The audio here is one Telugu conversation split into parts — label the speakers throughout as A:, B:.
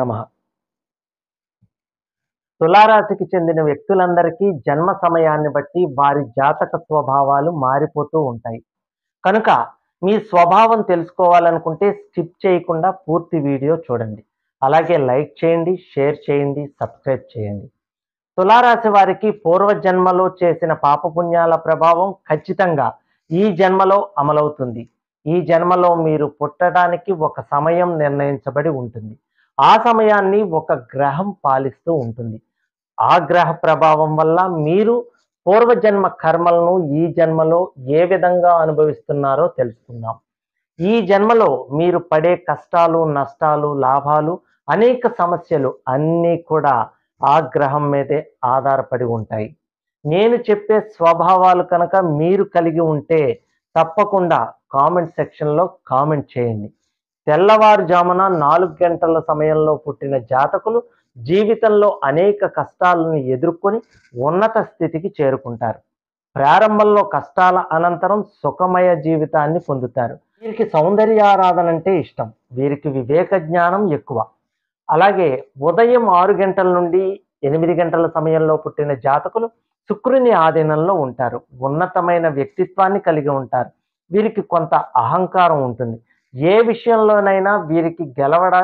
A: నమ తులారాశికి చెందిన వ్యక్తులందరికీ జన్మ సమయాన్ని బట్టి వారి జాతక స్వభావాలు మారిపోతూ ఉంటాయి కనుక మీ స్వభావం తెలుసుకోవాలనుకుంటే స్కిప్ చేయకుండా పూర్తి వీడియో చూడండి అలాగే లైక్ చేయండి షేర్ చేయండి సబ్స్క్రైబ్ చేయండి తులారాశి వారికి పూర్వజన్మలో చేసిన పాపపుణ్యాల ప్రభావం ఖచ్చితంగా ఈ జన్మలో అమలవుతుంది ఈ జన్మలో మీరు పుట్టడానికి ఒక సమయం నిర్ణయించబడి ఉంటుంది ఆ సమయాన్ని ఒక గ్రహం పాలిస్తూ ఉంటుంది ఆ గ్రహ ప్రభావం వల్ల మీరు పూర్వజన్మ కర్మలను ఈ జన్మలో ఏ విధంగా అనుభవిస్తున్నారో తెలుసుకుందాం ఈ జన్మలో మీరు పడే కష్టాలు నష్టాలు లాభాలు అనేక సమస్యలు అన్నీ కూడా ఆ గ్రహం మీదే ఆధారపడి ఉంటాయి నేను చెప్పే స్వభావాలు కనుక మీరు కలిగి ఉంటే తప్పకుండా కామెంట్ సెక్షన్లో కామెంట్ చేయండి తెల్లవారుజామున నాలుగు గంటల సమయంలో పుట్టిన జాతకులు జీవితంలో అనేక కష్టాలను ఎదుర్కొని ఉన్నత స్థితికి చేరుకుంటారు ప్రారంభంలో కష్టాల అనంతరం సుఖమయ జీవితాన్ని పొందుతారు వీరికి సౌందర్యారాధన అంటే ఇష్టం వీరికి వివేక జ్ఞానం ఎక్కువ అలాగే ఉదయం ఆరు గంటల నుండి ఎనిమిది గంటల సమయంలో పుట్టిన జాతకులు శుక్రుని ఆధీనంలో ఉంటారు ఉన్నతమైన వ్యక్తిత్వాన్ని కలిగి ఉంటారు వీరికి కొంత అహంకారం ఉంటుంది ఏ విషయంలోనైనా వీరికి గెలవడ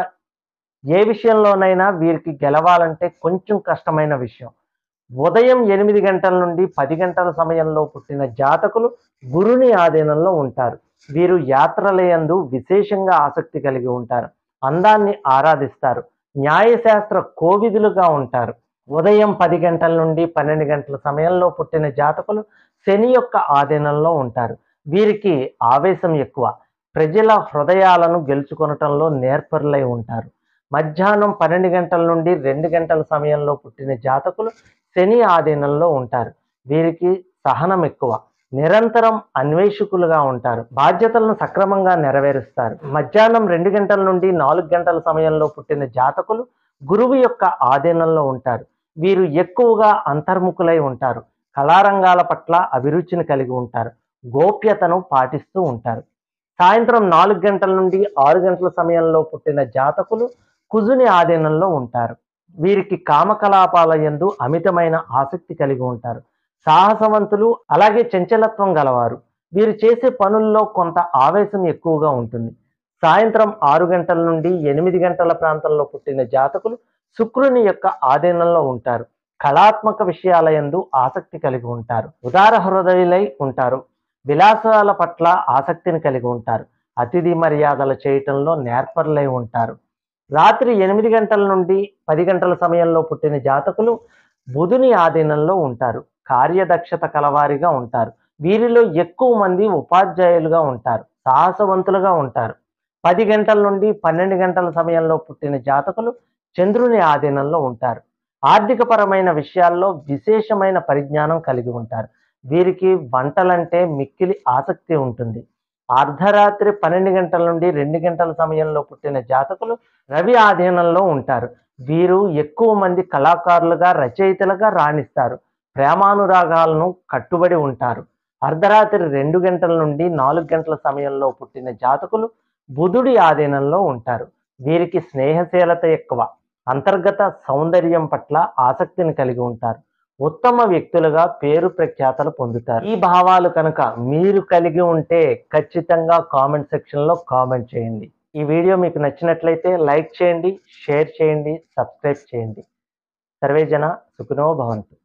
A: ఏ విషయంలోనైనా వీరికి గెలవాలంటే కొంచెం కష్టమైన విషయం ఉదయం ఎనిమిది గంటల నుండి పది గంటల సమయంలో పుట్టిన జాతకులు గురుని ఆధీనంలో ఉంటారు వీరు యాత్రలయందు విశేషంగా ఆసక్తి కలిగి ఉంటారు అందాన్ని ఆరాధిస్తారు న్యాయశాస్త్ర కోవిదులుగా ఉంటారు ఉదయం పది గంటల నుండి పన్నెండు గంటల సమయంలో పుట్టిన జాతకులు శని యొక్క ఆధీనంలో ఉంటారు వీరికి ఆవేశం ఎక్కువ ప్రజల హృదయాలను గెలుచుకొనటంలో నేర్పరులై ఉంటారు మధ్యాహ్నం పన్నెండు గంటల నుండి రెండు గంటల సమయంలో పుట్టిన జాతకులు శని ఆధీనంలో ఉంటారు వీరికి సహనం ఎక్కువ నిరంతరం అన్వేషకులుగా ఉంటారు బాధ్యతలను సక్రమంగా నెరవేరుస్తారు మధ్యాహ్నం రెండు గంటల నుండి నాలుగు గంటల సమయంలో పుట్టిన జాతకులు గురువు యొక్క ఆధీనంలో ఉంటారు వీరు ఎక్కువగా అంతర్ముఖులై ఉంటారు కళారంగాల పట్ల అభిరుచిని కలిగి ఉంటారు గోప్యతను పాటిస్తూ ఉంటారు సాయంత్రం నాలుగు గంటల నుండి ఆరు గంటల సమయంలో పుట్టిన జాతకులు కుజుని ఆధీనంలో ఉంటారు వీరికి కామకలాపాల యందు అమితమైన ఆసక్తి కలిగి ఉంటారు సాహసవంతులు అలాగే చంచలత్వం గలవారు వీరు చేసే పనుల్లో కొంత ఆవేశం ఎక్కువగా ఉంటుంది సాయంత్రం ఆరు గంటల నుండి ఎనిమిది గంటల ప్రాంతంలో పుట్టిన జాతకులు శుక్రుని యొక్క ఆధీనంలో ఉంటారు కళాత్మక విషయాల యందు ఆసక్తి కలిగి ఉంటారు ఉదార హృదయులై ఉంటారు విలాసాల పట్ల ఆసక్తిని కలిగి ఉంటారు అతిథి మర్యాదలు చేయటంలో నేర్పరులై ఉంటారు రాత్రి ఎనిమిది గంటల నుండి పది గంటల సమయంలో పుట్టిన జాతకులు బుధుని ఆధీనంలో ఉంటారు కార్యదక్షత కలవారిగా ఉంటారు వీరిలో ఎక్కువ మంది ఉపాధ్యాయులుగా ఉంటారు సాహసవంతులుగా ఉంటారు పది గంటల నుండి పన్నెండు గంటల సమయంలో పుట్టిన జాతకులు చంద్రుని ఆధీనంలో ఉంటారు ఆర్థికపరమైన విషయాల్లో విశేషమైన పరిజ్ఞానం కలిగి ఉంటారు వీరికి వంటలంటే మిక్కిలి ఆసక్తి ఉంటుంది అర్ధరాత్రి పన్నెండు గంటల నుండి రెండు గంటల సమయంలో పుట్టిన జాతకులు రవి ఆధీనంలో ఉంటారు వీరు ఎక్కువ మంది కళాకారులుగా రచయితలుగా రాణిస్తారు ప్రేమానురాగాలను కట్టుబడి ఉంటారు అర్ధరాత్రి రెండు గంటల నుండి నాలుగు గంటల సమయంలో పుట్టిన జాతకులు బుధుడి ఆధీనంలో ఉంటారు వీరికి స్నేహశీలత ఎక్కువ అంతర్గత సౌందర్యం పట్ల ఆసక్తిని కలిగి ఉంటారు ఉత్తమ వ్యక్తులుగా పేరు ప్రఖ్యాతలు పొందుతారు ఈ భావాలు కనుక మీరు కలిగి ఉంటే ఖచ్చితంగా కామెంట్ సెక్షన్లో కామెంట్ చేయండి ఈ వీడియో మీకు నచ్చినట్లయితే లైక్ చేయండి షేర్ చేయండి సబ్స్క్రైబ్ చేయండి సర్వేజన సుఖినో భవంతు